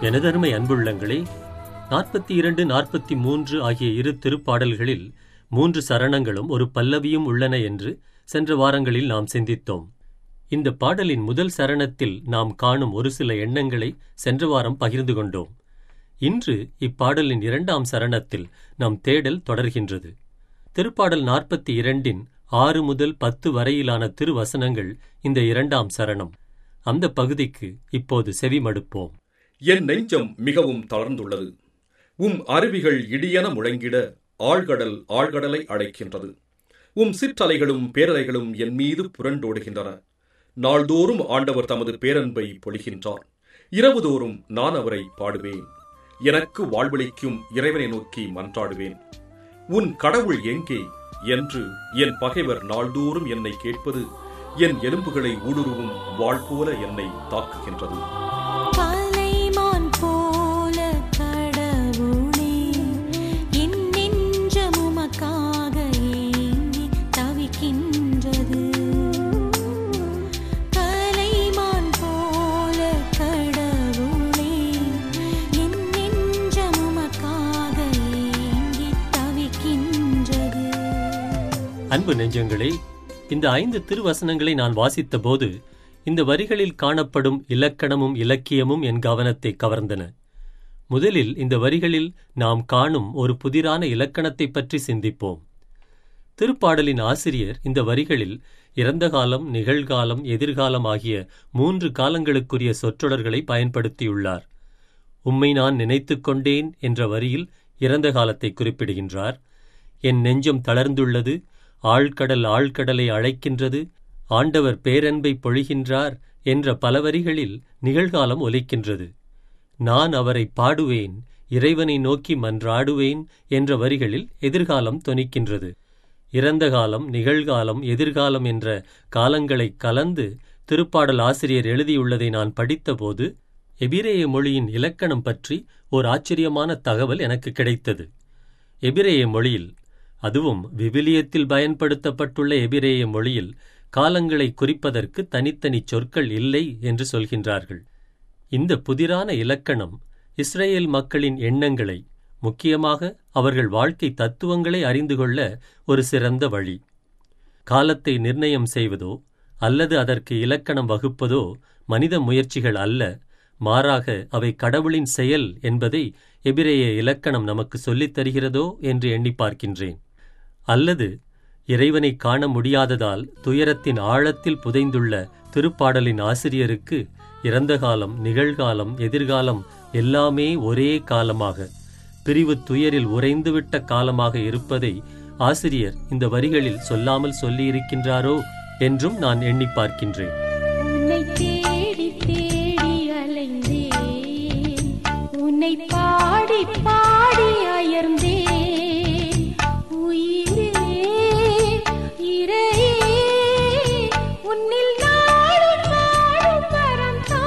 எனதருமை அன்புள்ளங்களே நாற்பத்தி இரண்டு நாற்பத்தி மூன்று ஆகிய இரு திருப்பாடல்களில் மூன்று சரணங்களும் ஒரு பல்லவியும் உள்ளன என்று சென்ற வாரங்களில் நாம் சிந்தித்தோம் இந்த பாடலின் முதல் சரணத்தில் நாம் காணும் ஒரு சில எண்ணங்களை சென்ற வாரம் பகிர்ந்து கொண்டோம் இன்று இப்பாடலின் இரண்டாம் சரணத்தில் நம் தேடல் தொடர்கின்றது திருப்பாடல் நாற்பத்தி இரண்டின் ஆறு முதல் பத்து வரையிலான திருவசனங்கள் இந்த இரண்டாம் சரணம் அந்த பகுதிக்கு இப்போது செவிமடுப்போம் என் நெஞ்சம் மிகவும் தளர்ந்துள்ளது உம் அருவிகள் இடியென முழங்கிட ஆழ்கடல் ஆழ்கடலை அடைக்கின்றது உம் சிற்றலைகளும் பேரலைகளும் என் மீது புரண்டோடுகின்றன நாள்தோறும் ஆண்டவர் தமது பேரன்பை பொழிகின்றார் இரவுதோறும் நான் அவரை பாடுவேன் எனக்கு வாழ்வளிக்கும் இறைவனை நோக்கி மன்றாடுவேன் உன் கடவுள் எங்கே என்று என் பகைவர் நாள்தோறும் என்னை கேட்பது என் எலும்புகளை ஊடுருவும் வாழ் போல என்னை தாக்குகின்றது கலைமான் போல கடவுளே என் நெஞ்சம் உமக்காக ஏங்கி தவிக்கின்றது கலைமான் போல கடவுளே என் நெஞ்சம் உமக்காக ஏங்கி தவிக்கின்றது அன்பு நெஞ்சங்களே இந்த ஐந்து திருவசனங்களை நான் வாசித்தபோது இந்த வரிகளில் காணப்படும் இலக்கணமும் இலக்கியமும் என் கவனத்தை கவர்ந்தன முதலில் இந்த வரிகளில் நாம் காணும் ஒரு புதிரான இலக்கணத்தைப் பற்றி சிந்திப்போம் திருப்பாடலின் ஆசிரியர் இந்த வரிகளில் இறந்த காலம் நிகழ்காலம் எதிர்காலம் ஆகிய மூன்று காலங்களுக்குரிய சொற்றொடர்களை பயன்படுத்தியுள்ளார் உம்மை நான் நினைத்துக் கொண்டேன் என்ற வரியில் இறந்த காலத்தை குறிப்பிடுகின்றார் என் நெஞ்சம் தளர்ந்துள்ளது ஆழ்கடல் ஆழ்கடலை அழைக்கின்றது ஆண்டவர் பேரன்பை பொழிகின்றார் என்ற பல வரிகளில் நிகழ்காலம் ஒலிக்கின்றது நான் அவரை பாடுவேன் இறைவனை நோக்கி மன்றாடுவேன் என்ற வரிகளில் எதிர்காலம் தொனிக்கின்றது இறந்த காலம் நிகழ்காலம் எதிர்காலம் என்ற காலங்களை கலந்து திருப்பாடல் ஆசிரியர் எழுதியுள்ளதை நான் படித்தபோது எபிரேய மொழியின் இலக்கணம் பற்றி ஓர் ஆச்சரியமான தகவல் எனக்கு கிடைத்தது எபிரேய மொழியில் அதுவும் விவிலியத்தில் பயன்படுத்தப்பட்டுள்ள எபிரேய மொழியில் காலங்களை குறிப்பதற்கு தனித்தனி சொற்கள் இல்லை என்று சொல்கின்றார்கள் இந்த புதிரான இலக்கணம் இஸ்ரேல் மக்களின் எண்ணங்களை முக்கியமாக அவர்கள் வாழ்க்கை தத்துவங்களை அறிந்து கொள்ள ஒரு சிறந்த வழி காலத்தை நிர்ணயம் செய்வதோ அல்லது அதற்கு இலக்கணம் வகுப்பதோ மனித முயற்சிகள் அல்ல மாறாக அவை கடவுளின் செயல் என்பதை எபிரேய இலக்கணம் நமக்கு சொல்லித் தருகிறதோ என்று எண்ணி பார்க்கின்றேன் அல்லது இறைவனை காண முடியாததால் துயரத்தின் ஆழத்தில் புதைந்துள்ள திருப்பாடலின் ஆசிரியருக்கு இறந்த காலம் நிகழ்காலம் எதிர்காலம் எல்லாமே ஒரே காலமாக பிரிவு துயரில் உறைந்துவிட்ட காலமாக இருப்பதை ஆசிரியர் இந்த வரிகளில் சொல்லாமல் சொல்லியிருக்கின்றாரோ என்றும் நான் எண்ணி பார்க்கின்றேன் உன்னை தேடி தேடி அலைந்தேன் உன்னை பாடி பாடி அயர்ந்தேன் உயிரே இறையே உன்னில் நாளும் வாழும் வரம் தா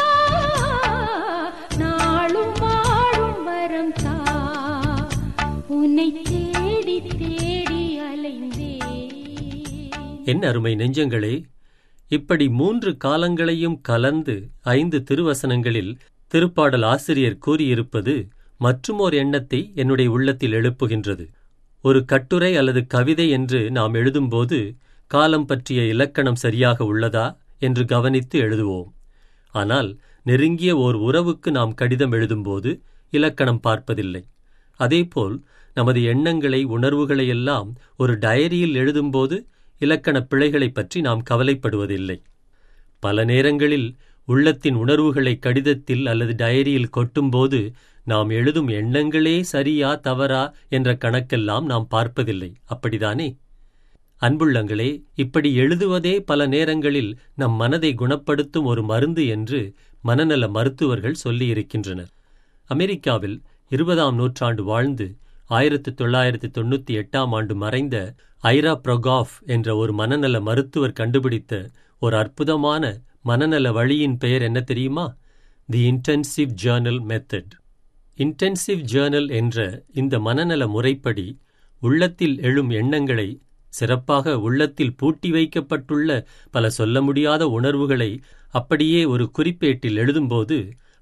நாளும் வாழும் வரம் தா உன்னை தேடி தேடி அலைந்தேன் என் அருமை நெஞ்சங்களே இப்படி மூன்று காலங்களையும் கலந்து ஐந்து திருவசனங்களில் திருப்பாடல் ஆசிரியர் கூறியிருப்பது மற்றுமோர் எண்ணத்தை என்னுடைய உள்ளத்தில் எழுப்புகின்றது ஒரு கட்டுரை அல்லது கவிதை என்று நாம் எழுதும்போது காலம் பற்றிய இலக்கணம் சரியாக உள்ளதா என்று கவனித்து எழுதுவோம் ஆனால் நெருங்கிய ஓர் உறவுக்கு நாம் கடிதம் எழுதும்போது இலக்கணம் பார்ப்பதில்லை அதேபோல் நமது எண்ணங்களை உணர்வுகளை எல்லாம் ஒரு டயரியில் எழுதும்போது இலக்கண பிழைகளைப் பற்றி நாம் கவலைப்படுவதில்லை பல நேரங்களில் உள்ளத்தின் உணர்வுகளை கடிதத்தில் அல்லது டயரியில் கொட்டும்போது நாம் எழுதும் எண்ணங்களே சரியா தவறா என்ற கணக்கெல்லாம் நாம் பார்ப்பதில்லை அப்படிதானே அன்புள்ளங்களே இப்படி எழுதுவதே பல நேரங்களில் நம் மனதை குணப்படுத்தும் ஒரு மருந்து என்று மனநல மருத்துவர்கள் சொல்லியிருக்கின்றனர் அமெரிக்காவில் இருபதாம் நூற்றாண்டு வாழ்ந்து ஆயிரத்து தொள்ளாயிரத்து தொண்ணூற்றி எட்டாம் ஆண்டு மறைந்த ஐரா ப்ரொகாஃப் என்ற ஒரு மனநல மருத்துவர் கண்டுபிடித்த ஒரு அற்புதமான மனநல வழியின் பெயர் என்ன தெரியுமா the intensive journal method intensive journal என்ற இந்த மனநல முறைப்படி உள்ளத்தில் எழும் எண்ணங்களை சிறப்பாக உள்ளத்தில் பூட்டி வைக்கப்பட்டுள்ள பல சொல்ல முடியாத உணர்வுகளை அப்படியே ஒரு குறிப்பேட்டில் எழுதும்போது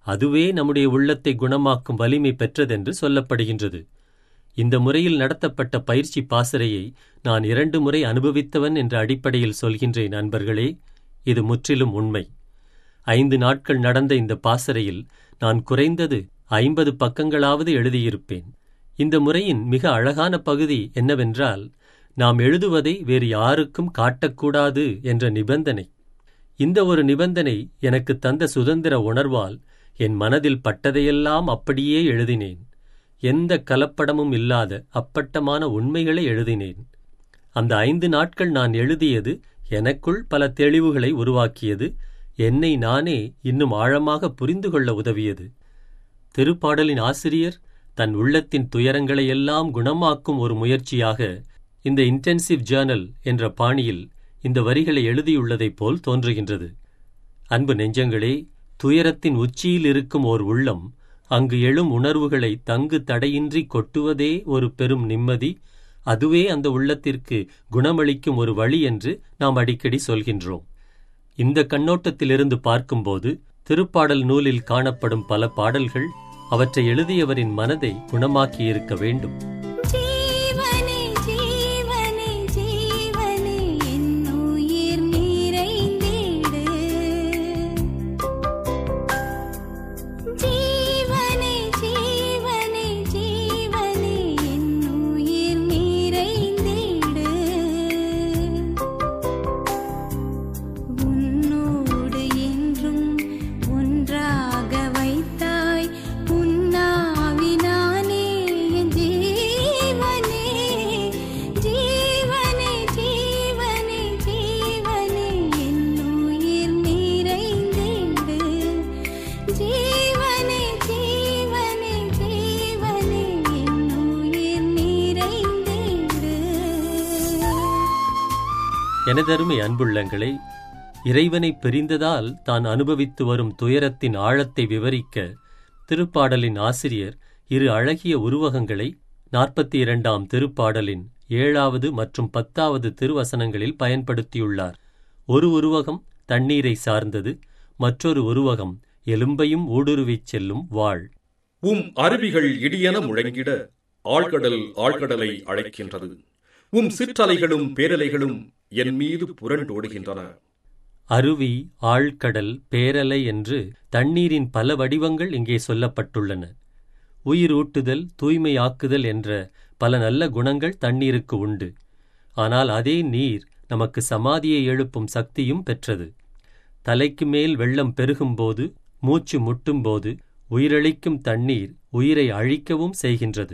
அதுவே நம்முடைய உள்ளத்தை குணமாக்கும் வலிமை பெற்றதென்று சொல்லப்படுகின்றது இந்த முறையில் நடத்தப்பட்ட பயிற்சி பாசறையை நான் இரண்டு முறை அனுபவித்தவன் என்ற அடிப்படையில் சொல்கின்றேன் நண்பர்களே இது முற்றிலும் உண்மை ஐந்து நாட்கள் நடந்த இந்த பாசறையில் நான் குறைந்தது ஐம்பது பக்கங்களாவது எழுதியிருப்பேன் இந்த முறையின் மிக அழகான பகுதி என்னவென்றால் நாம் எழுதுவதை வேறு யாருக்கும் காட்டக்கூடாது என்ற நிபந்தனை இந்த ஒரு நிபந்தனை எனக்கு தந்த சுதந்திர உணர்வால் என் மனதில் பட்டதையெல்லாம் அப்படியே எழுதினேன் எந்த கலப்படமும் இல்லாத அப்பட்டமான உண்மைகளை எழுதினேன் அந்த ஐந்து நாட்கள் நான் எழுதியது எனக்குள் பல தெளிவுகளை உருவாக்கியது என்னை நானே இன்னும் ஆழமாக புரிந்து கொள்ள உதவியது திருப்பாடலின் ஆசிரியர் தன் உள்ளத்தின் துயரங்களை எல்லாம் குணமாக்கும் ஒரு முயற்சியாக இந்த இன்டென்சிவ் ஜேர்னல் என்ற பாணியில் இந்த வரிகளை எழுதியுள்ளதைப் போல் தோன்றுகின்றது அன்பு நெஞ்சங்களே துயரத்தின் உச்சியில் இருக்கும் ஓர் உள்ளம் அங்கு எழும் உணர்வுகளை தங்கு தடையின்றி கொட்டுவதே ஒரு பெரும் நிம்மதி அதுவே அந்த உள்ளத்திற்கு குணமளிக்கும் ஒரு வழி என்று நாம் அடிக்கடி சொல்கின்றோம் இந்த கண்ணோட்டத்திலிருந்து பார்க்கும்போது திருப்பாடல் நூலில் காணப்படும் பல பாடல்கள் அவற்றை எழுதியவரின் மனதை குணமாக்கியிருக்க வேண்டும் ஜீவனே ஜீவனே ஜீவனே என் உயிர் நிறைந்திடு ஜீவனே ஜீவனே ஜீவனே என் உயிர் நிறைந்திடு உன்னோடு என்றும் ஒன்றாக வைத்தாய் உன்னாவினானே என் ஜீவனே ஜீவனே ஜீவனே ஜீவனே என் உயிர் நிறைந்திடு ஜீவனே ஜீவனே ஜீவனே என் உயிர் நிறைந்திடு எனதருமை அன்புள்ளங்களே இறைவனை பிரிந்ததால் தான் அனுபவித்து வரும் துயரத்தின் ஆழத்தை விவரிக்க திருப்பாடலின் ஆசிரியர் இரு அழகிய உருவகங்களை நாற்பத்தி இரண்டாம் திருப்பாடலின் ஏழாவது மற்றும் பத்தாவது திருவசனங்களில் பயன்படுத்தியுள்ளார் ஒரு உருவகம் தண்ணீரை சார்ந்தது மற்றொரு உருவகம் எலும்பையும் ஊடுருவிச் செல்லும் வாழ் உம் அருவிகள் இடியென முழங்கிட ஆழ்கடல் ஆழ்கடலை அழைக்கின்றது உம் சிற்றலைகளும் பேரலைகளும் என் மீது புரண்டோடுகின்றன அருவி ஆழ்கடல் பேரலை என்று தண்ணீரின் பல வடிவங்கள் இங்கே சொல்லப்பட்டுள்ளன உயிரூட்டுதல் தூய்மையாக்குதல் என்ற பல நல்ல குணங்கள் தண்ணீருக்கு உண்டு ஆனால் அதே நீர் நமக்கு சமாதியை எழுப்பும் சக்தியும் பெற்றது தலைக்கு மேல் வெள்ளம் பெருகும்போது மூச்சு முட்டும்போது உயிரளிக்கும் தண்ணீர் உயிரை அழிக்கவும் செய்கின்றது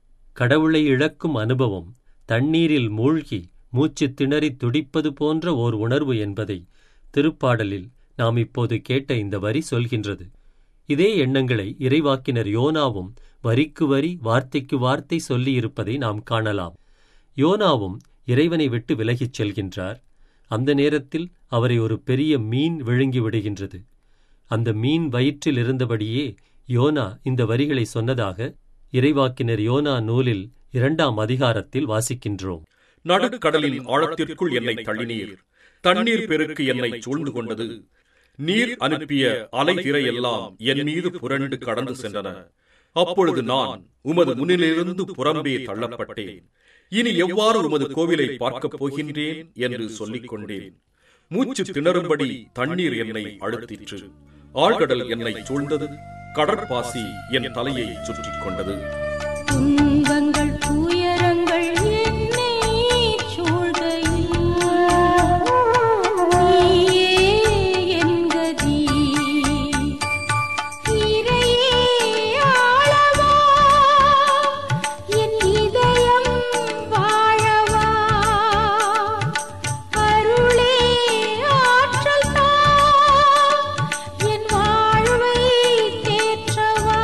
கடவுளை இழக்கும் அனுபவம் தண்ணீரில் மூழ்கி மூச்சு திணறி துடிப்பது போன்ற ஓர் உணர்வு என்பதை திருப்பாடலில் நாம் இப்போது கேட்ட இந்த வரி சொல்கின்றது இதே எண்ணங்களை இறைவாக்கினர் யோனாவும் வரிக்கு வரி வார்த்தைக்கு வார்த்தை சொல்லியிருப்பதை நாம் காணலாம் யோனாவும் இறைவனை விட்டு விலகிச் செல்கின்றார் அந்த நேரத்தில் அவரை ஒரு பெரிய மீன் விழுங்கி விடுகின்றது அந்த மீன் வயிற்றில் இருந்தபடியே யோனா இந்த வரிகளை சொன்னதாக இறைவாக்கினர் யோனா நூலில் இரண்டாம் அதிகாரத்தில் வாசிக்கின்றோம் நடுக்கடலின் ஆழத்திற்குள் என்னை தள்ளினீர் தண்ணீர் பெருக்கு என்னை சூழ்ந்து கொண்டது நீர் அனுப்பிய அலைதிரை எல்லாம் என் மீது புரண்டு கடந்து சென்றன அப்பொழுது நான் உமது முன்னிலிருந்து புறம்பே தள்ளப்பட்டேன் இனி எவ்வாறு உமது கோவிலை பார்க்கப் போகின்றேன் என்று சொல்லிக் கொண்டேன் மூச்சு திணறும்படி தண்ணீர் என்னை அழுத்திற்று ஆழ்கடல் என்னை சூழ்ந்தது கடற்பாசி என் தலையை சுற்றிக் கொண்டது துன்பங்கள் துயரங்கள் என்னை சூழ்கையில் நீயே என் கதி இறையே ஆளவா என் இதயம் வாழவா அருளே ஆற்றல் தா என் வாழ்வை தேற்றவா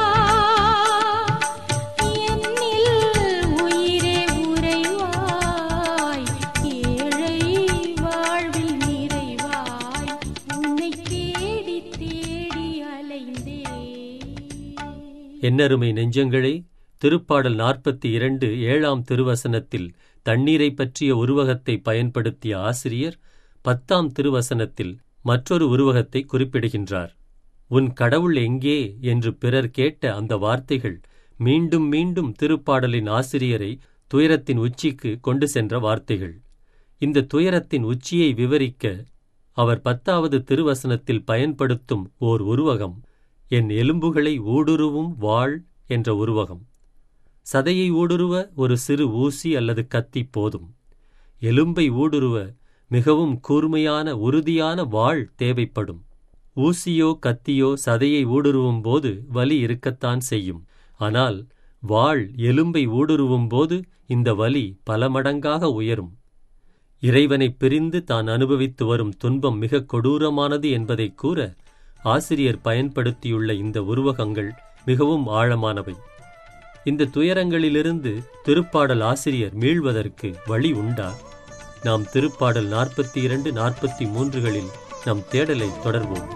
என்னில் உயிரே உறைவாய் ஏழை வாழ்வில் நிறைவாய் உன்னை தேடி தேடி அலைந்தேன் என்னருமை நெஞ்சங்களே திருப்பாடல் நாற்பத்தி இரண்டு ஏழாம் திருவசனத்தில் தண்ணீரை பற்றிய உருவகத்தை பயன்படுத்திய ஆசிரியர் பத்தாம் திருவசனத்தில் மற்றொரு உருவகத்தை குறிப்பிடுகின்றார் உன் கடவுள் எங்கே என்று பிறர் கேட்ட அந்த வார்த்தைகள் மீண்டும் மீண்டும் திருப்பாடலின் ஆசிரியரை துயரத்தின் உச்சிக்கு கொண்டு சென்ற வார்த்தைகள் இந்த துயரத்தின் உச்சியை விவரிக்க அவர் பத்தாவது திருவசனத்தில் பயன்படுத்தும் ஓர் உருவகம் என் எலும்புகளை ஊடுருவும் வாழ் என்ற உருவகம் சதையை ஊடுருவ ஒரு சிறு ஊசி அல்லது கத்தி போதும் எலும்பை ஊடுருவ மிகவும் கூர்மையான உறுதியான வாள் தேவைப்படும் ஊசியோ கத்தியோ சதையை ஊடுருவும் போது வலி இருக்கத்தான் செய்யும் ஆனால் வாள் எலும்பை ஊடுருவும் போது இந்த வலி பல மடங்காக உயரும் இறைவனைப் பிரிந்து தான் அனுபவித்து வரும் துன்பம் மிக கொடூரமானது என்பதை கூற ஆசிரியர் பயன்படுத்தியுள்ள இந்த உருவகங்கள் மிகவும் ஆழமானவை இந்த துயரங்களிலிருந்து திருப்பாடல் ஆசிரியர் மீள்வதற்கு வழி உண்டா நாம் திருப்பாடல் நாற்பத்தி இரண்டு நாற்பத்தி மூன்றுகளில் நம் தேடலை தொடர்வோம்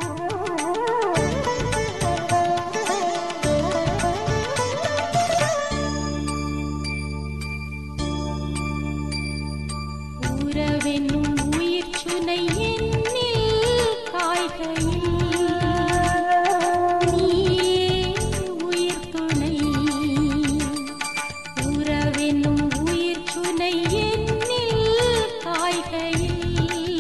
உறவென்னும் உயிர் சுனை என்னில் காய்கையில் நீயே உயிர் துணை உறவென்னும் உயிர் சுனை என்னில் காய்கையில்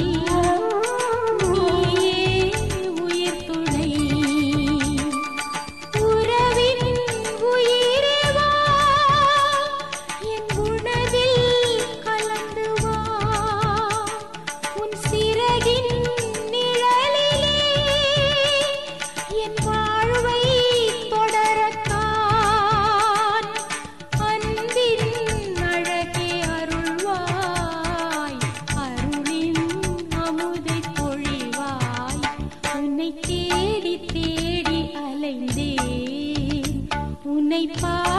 நீயே உயிர் துணை உறவின் உயிரே வா என் உணவில் கலந்து வா உன் சிறகின் நிழலிலே என் வாழ்வை தொடரத்தான் அன்பின் அழகே அருள்வாய் அருளின் அமுதை பொழிவாய் உன்னை தேடி தேடி அலைந்தேன் உன்னை பா